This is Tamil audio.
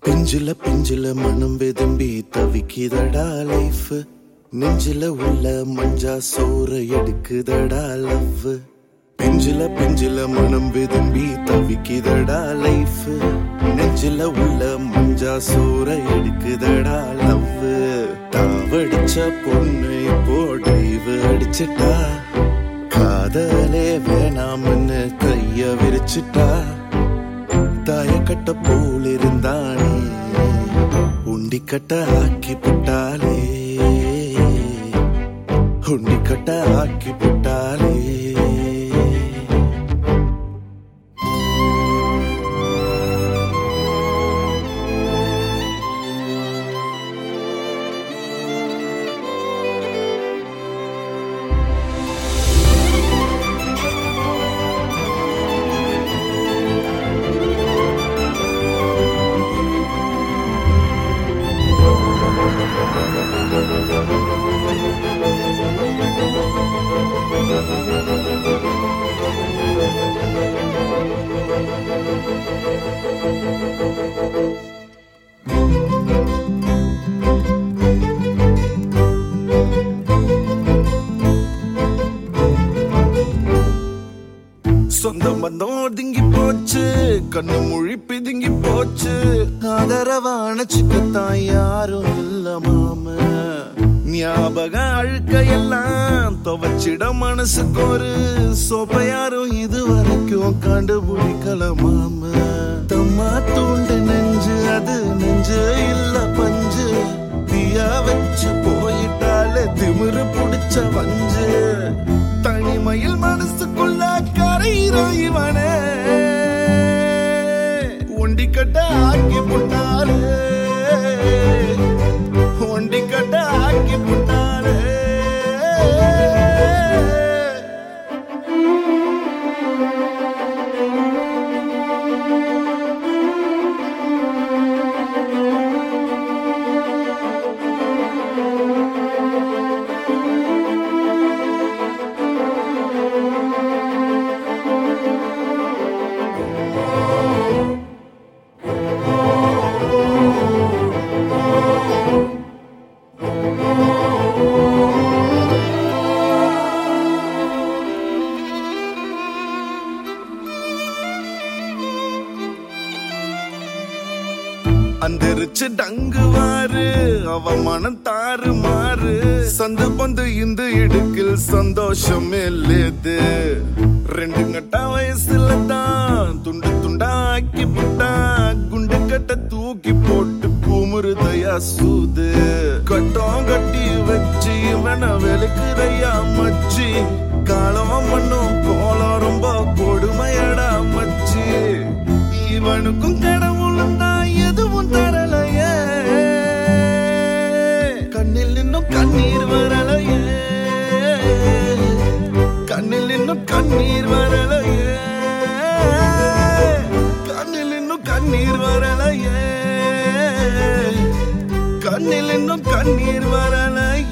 பிஞ்சில பிஞ்சில மனம் வெதும்பி தவிக்குதடா லைஃப் நெஞ்சில உள்ள மஞ்சா சோற எடுக்குதடா லவ் பிஞ்சில பிஞ்சில மனம் வெதும்பி தவிக்குதடா லைஃப் நெஞ்சில உள்ள மஞ்சா சோற எடுக்குதடா லவ் தாவடிச்ச பொண்ணு இப்போ டைவ் அடிச்சிட்டா காதலே வேணாம்னு கைய விரிச்சிட்டா தாயக்கட்ட போல் இருந்தானே உண்டிக்கட்ட ஆக்கி புட்டாலே உண்டிக்கட்ட ஆக்கி புட்டாலே சொந்தம் பந்தம் ஒதுங்கி போச்சு கண்ணு மொழி பிதுங்கி போச்சு ஆதரவான சிக்கத்தான் யாரும் இல்ல மாம ஞாபகம் அழுக்க எல்லாம் துவச்சிட மனசுக்கு ஒரு சோப்ப யாரும் இது வரைக்கும் கண்டுபிடிக்கல மாம தம்மா தூண்டு நெஞ்சு அது நெஞ்சு இல்ல பஞ்சு தீயா வச்சு போயிட்டாலே திமிரு புடிச்ச வஞ்சு தனிமையில் மனசுக்குள்ள கரையிறான் இவனே ஒண்டிக்கட்ட ஆக்கி புட்டாலே ஒண்டிக்கட்ட ஆக்கி புட்டாலே அந்தரிச்சு டங்குவாரு அவ மனம் தாறு மாறு சந்து பந்து இந்த இடுக்கில் சந்தோஷம் இல்லது ரெண்டு கட்ட வயசுல தான் துண்டு துண்டா ஆக்கி புட்டா குண்டு கட்ட தூக்கி போட்டு பூமுருதையா சூது கட்டம் கட்டி வச்சு இவன வெளுக்குதையா மச்சி காலம் மண்ணும் கோலம் ரொம்ப கொடுமையடா மச்சி இவனுக்கும் கடவுளும் தான் எதுவும் தரலையே கண்ணில் இன்னும் கண்ணீர் வரலையே கண்ணில் இன்னும் கண்ணீர் வரலையே கண்ணில் இன்னும் கண்ணீர் வரலையே கண்ணில் இன்னும் கண்ணீர் வரலையே